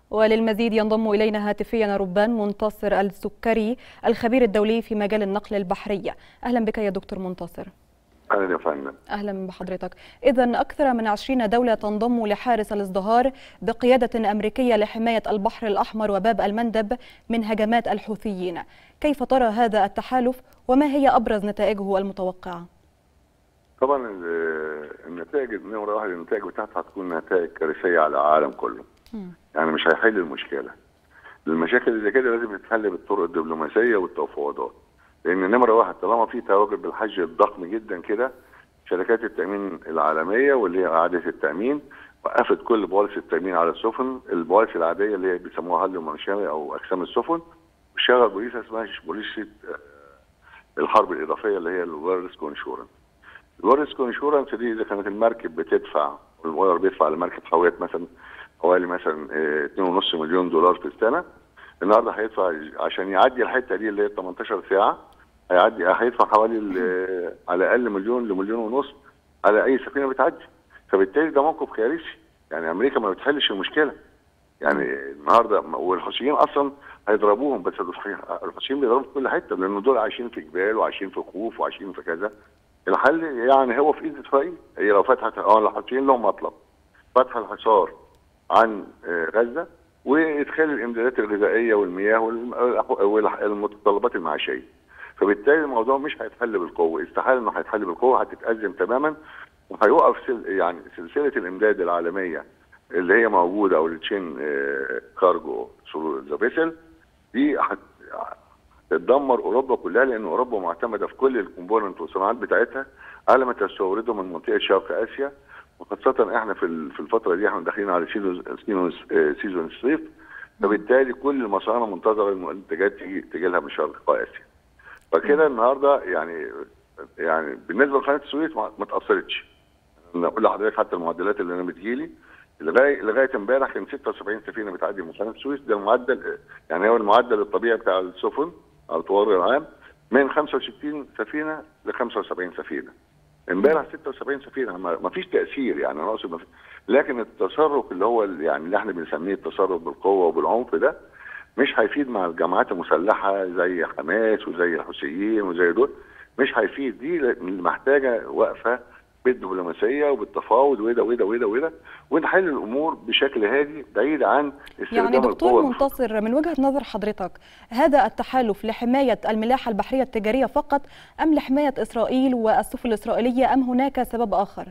وللمزيد ينضم إلينا هاتفيا ربان منتصر السكري الخبير الدولي في مجال النقل البحري أهلا بك يا دكتور منتصر اهلا يا فندم أهلا بحضرتك إذا أكثر من عشرين دولة تنضم لحارس الازدهار بقيادة أمريكية لحماية البحر الأحمر وباب المندب من هجمات الحوثيين كيف ترى هذا التحالف وما هي أبرز نتائجه المتوقعة؟ طبعا ال- النتائج نمره واحد النتائج بتاعتها هتكون نتائج كارثيه على العالم كله مم. يعني مش هيحل المشكله المشاكل اللي زي كده لازم تتحل بالطرق الدبلوماسيه والتفاوضات لان نمره واحد طالما في تواجد بالحج الضخم جدا كده شركات التامين العالميه واللي هي اعاده التامين وقفت كل بوليس التامين على السفن البوليس العاديه اللي هي بيسموها هل منشاوي او اجسام السفن وشغل بوليسه اسمها بوليسه آه، الحرب الاضافيه اللي هي الريسك انشورنس الريسك انشورنس دي اذا كانت المركب بتدفع والمؤير بيدفع لمركب حاويات مثلا حوالي مثلا آه، 2.5 مليون دولار في السنه النهارده هيدفع عشان يعدي الحته دي اللي هي 18 ساعه هيعدي هيدفع حوالي ال- على الاقل مليون لمليون ونص على اي سفينه بتعدي فبالتالي ده موقف كارثي يعني امريكا ما بتحلش المشكله يعني النهارده والحوثيين اصلا هيضربوهم بس الحوثيين بيضربوا في كل حته لان دول عايشين في جبال وعايشين في خوف وعايشين في كذا الحل يعني هو في ايد اسرائيل هي لو فتحت اه الحوثيين لهم مطلب فتح الحصار عن آه، غزه وادخال الامدادات الغذائيه والمياه والم- والمتطلبات المعيشيه فبالتالي الموضوع مش هيتحل بالقوه استحاله انه هيتحل بالقوه هتتازم تماما وهيوقف سل يعني سلسله الامداد العالميه اللي هي موجوده او التشين آه، كارجو ذا فيسل دي هت- هتدمر اوروبا كلها لان اوروبا معتمده في كل الكومبوننت والصناعات بتاعتها على ما تستورده من منطقه شرق اسيا وخاصه احنا في ال- في الفتره دي احنا داخلين على سيزون سيزون آه، سيزون الصيف فبالتالي كل المصانع منتظره المنتجات تيجي تيجي لها من شرق اسيا فكده النهارده يعني يعني بالنسبه لقناه السويس ما ما اتاثرتش انا اقول لحضرتك حتى المعدلات اللي انا بتجيلي لغايه لغايه امبارح كان 76 سفينه بتعدي من قناه السويس ده المعدل يعني هو المعدل الطبيعي بتاع السفن على الطوارئ العام من 65 سفينه ل 75 سفينه امبارح 76 سفينه ما ما فيش تاثير يعني انا اقصد ما فيش لكن التصرف اللي هو ال- يعني اللي احنا بنسميه التصرف بالقوه وبالعنف ده مش هيفيد مع الجماعات المسلحه زي حماس وزي الحوثيين وزي دول مش هيفيد دي ل- محتاجه وقفه بالدبلوماسيه وبالتفاوض وده وده وده وده ونحل الامور بشكل هادي بعيد عن استخدام يعني دكتور القوة منتصر من وجهة نظر حضرتك هذا التحالف لحماية الملاحة البحرية التجارية فقط أم لحماية إسرائيل والسفن الإسرائيلية أم هناك سبب آخر؟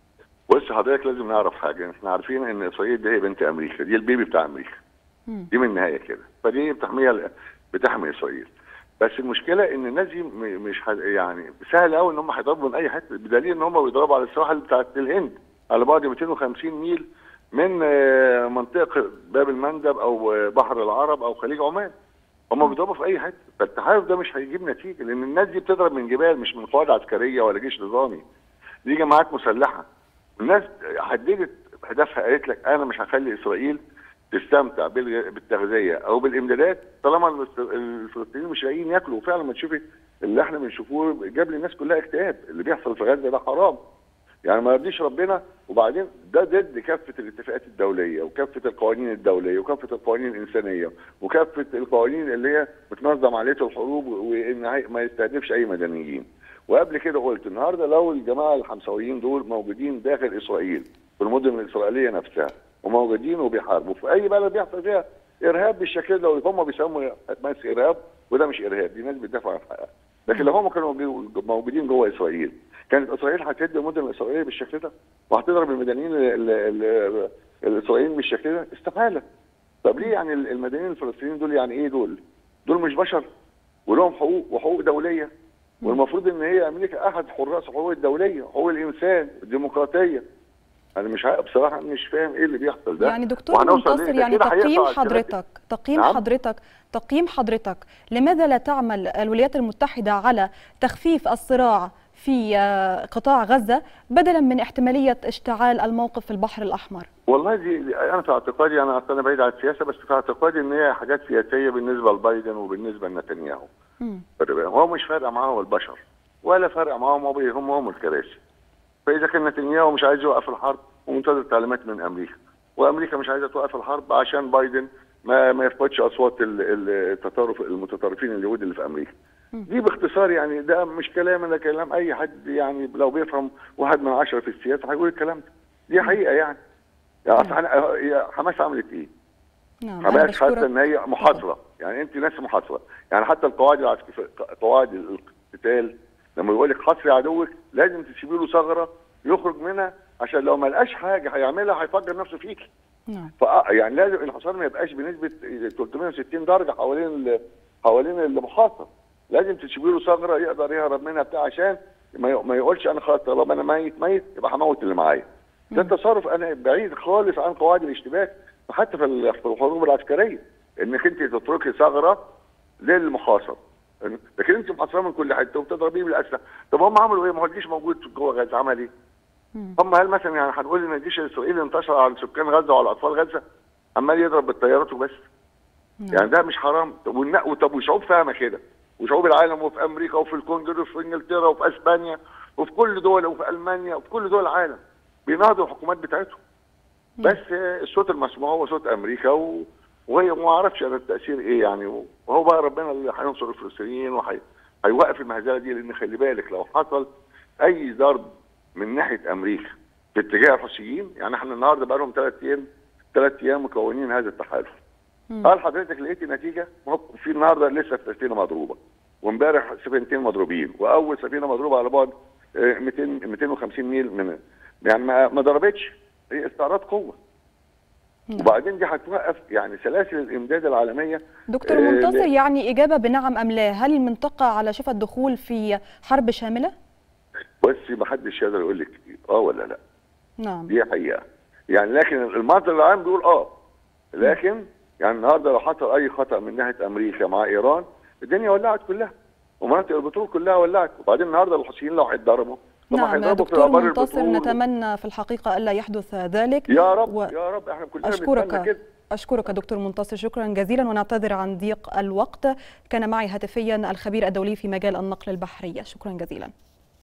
بص حضرتك لازم نعرف حاجه احنا عارفين ان اسرائيل دي هي بنت امريكا دي البيبي بتاع امريكا مم. دي من النهايه كده فدي بتحميها بتحمي اسرائيل بس المشكله ان الناس دي م- مش ح... يعني سهل قوي ان هم هيضربوا من اي حته بدليل ان هم بيضربوا على السواحل بتاعت الهند على بعد 250 ميل من آه، منطقه باب المندب او آه، بحر العرب او خليج عمان هم بيضربوا في اي حته فالتحالف ده مش هيجيب نتيجه لان الناس دي بتضرب من جبال مش من قواعد عسكريه ولا جيش نظامي دي جماعات مسلحه الناس حددت هدفها قالت لك انا مش هخلي اسرائيل تستمتع بالغ- بالتغذيه او بالامدادات طالما الفلس- الفلسطينيين مش لاقيين ياكلوا وفعلا ما تشوفي اللي احنا بنشوفوه جاب للناس كلها اكتئاب اللي بيحصل في غزه ده حرام يعني ما يرضيش ربنا وبعدين ده ضد كافه الاتفاقات الدوليه وكافه القوانين الدوليه وكافه القوانين الانسانيه وكافه القوانين اللي هي بتنظم عمليه الحروب وان هي- ما يستهدفش اي مدنيين وقبل كده قلت النهارده لو الجماعه الحمساويين دول موجودين داخل اسرائيل في المدن الاسرائيليه نفسها وموجودين وبيحاربوا في اي بلد بيحصل فيها ارهاب بالشكل ده هم بيسموا ناس ارهاب وده مش ارهاب دي ناس بتدافع عن حقها لكن لو هم كانوا موجو- موجودين جوه اسرائيل كانت اسرائيل هتهد المدن الاسرائيليه بالشكل ده وهتضرب المدنيين ال- ال- ال- الاسرائيليين بالشكل ده استحاله طب ليه يعني المدنيين الفلسطينيين دول يعني ايه دول؟ دول مش بشر ولهم حقوق وحقوق دوليه والمفروض ان هي امريكا احد حراس حقوق الدوليه حقوق الانسان الديمقراطيه انا مش عارف بصراحه مش فاهم ايه اللي بيحصل ده يعني دكتور وهنوصل منتصر ليه؟ يعني كده هيقطع تقييم الشبكة. حضرتك تقييم نعم؟ حضرتك تقييم حضرتك لماذا لا تعمل الولايات المتحدة على تخفيف الصراع في آه، قطاع غزة بدلا من احتمالية اشتعال الموقف في البحر الأحمر والله دي, دي انا في اعتقادي انا اصلا بعيد عن السياسه بس في اعتقادي ان هي حاجات سياسيه بالنسبه لبايدن وبالنسبه لنتنياهو مم. هو مش فارقه معاهم البشر ولا فارقه معاهم هم هم هم الكراسي فاذا كان نتنياهو مش عايز يوقف الحرب ومنتظر تعليمات من امريكا وامريكا مش عايزه توقف الحرب عشان بايدن ما ما يفقدش اصوات ال- ال- التطرف المتطرفين اليهود اللي في امريكا. دي باختصار يعني ده مش كلام ده كلام اي حد يعني لو بيفهم واحد من عشرة في السياسه هيقول الكلام ده. دي حقيقه يعني. يعني أصل أنا- هي حماس عملت ايه؟ نعم أنا حماس حاسه بشكرك ان هي محاصره يعني انت ناس محاصره يعني حتى القواعد العسكريه قواعد القتال لما يقول لك حصري عدوك لازم تسيبي له ثغره يخرج منها عشان لو ما لقاش حاجه هيعملها هيفجر نفسه فيك نعم فا يعني لازم الحصار ما يبقاش بنسبه 360 درجه حوالين ال- حوالين المحاصر لازم تسيبي له ثغره يقدر يهرب منها بتاع عشان ما ي- ما يقولش انا خلاص طالما انا ميت ميت يبقى هموت اللي معايا ده تصرف انا بعيد خالص عن قواعد الاشتباك حتى في ال- في الحروب العسكريه انك انت تتركي ثغره للمحاصر لكن انت محاصره من كل حته وبتضربيه بالاسلحه طب هم عملوا ايه؟ ما هو الجيش موجود جوه غزه عمل ايه؟ هم هل مثلا يعني هنقول ان الجيش الاسرائيلي انتشر على سكان غزه وعلى اطفال غزه عمال يضرب بالطيارات وبس يعني ده مش حرام طب والن- طب وشعوب فاهمه كده وشعوب العالم وفي امريكا وفي الكونجر وفي انجلترا وفي اسبانيا وفي كل دول وفي المانيا وفي كل دول العالم بيناهضوا الحكومات بتاعتهم بس آه، الصوت المسموع هو صوت امريكا و... وهي ما اعرفش انا التاثير ايه يعني وهو بقى ربنا اللي هينصر الفلسطينيين وهيوقف المهزله دي لان خلي بالك لو حصل اي ضرب من ناحيه امريكا في اتجاه الحوثيين يعني احنا النهارده بقى لهم ثلاث ايام ثلاث ايام مكونين هذا التحالف هل حضرتك لقيتي نتيجه؟ ما هو في النهارده لسه سفينه مضروبه وامبارح سفينتين مضروبين واول سفينه مضروبه على بعد آه، 200 250 ميل من يعني ما ما ضربتش هي استعراض قوه نعم. وبعدين دي هتوقف يعني سلاسل الامداد العالميه دكتور آه، منتصر ل- يعني إجابة بنعم أم لا هل المنطقة على شفا الدخول في حرب شاملة؟ بس ما حدش يقدر يقول لك اه ولا لا نعم دي حقيقه يعني لكن المنظر العام بيقول اه لكن يعني النهارده لو حصل اي خطا من ناحيه امريكا مع ايران الدنيا ولعت كلها ومناطق البترول كلها ولعت وبعدين النهارده الحوثيين لو هيتضربوا طب ما نعم هيضربوا في دكتور ابار منتصر البترول نتمنى في الحقيقة ألا يحدث ذلك يا رب و- يا رب احنا كلنا بنتمنى أشكرك كده أشكرك دكتور منتصر شكرا جزيلا ونعتذر عن ضيق الوقت كان معي هاتفيا الخبير الدولي في مجال النقل البحري شكرا جزيلا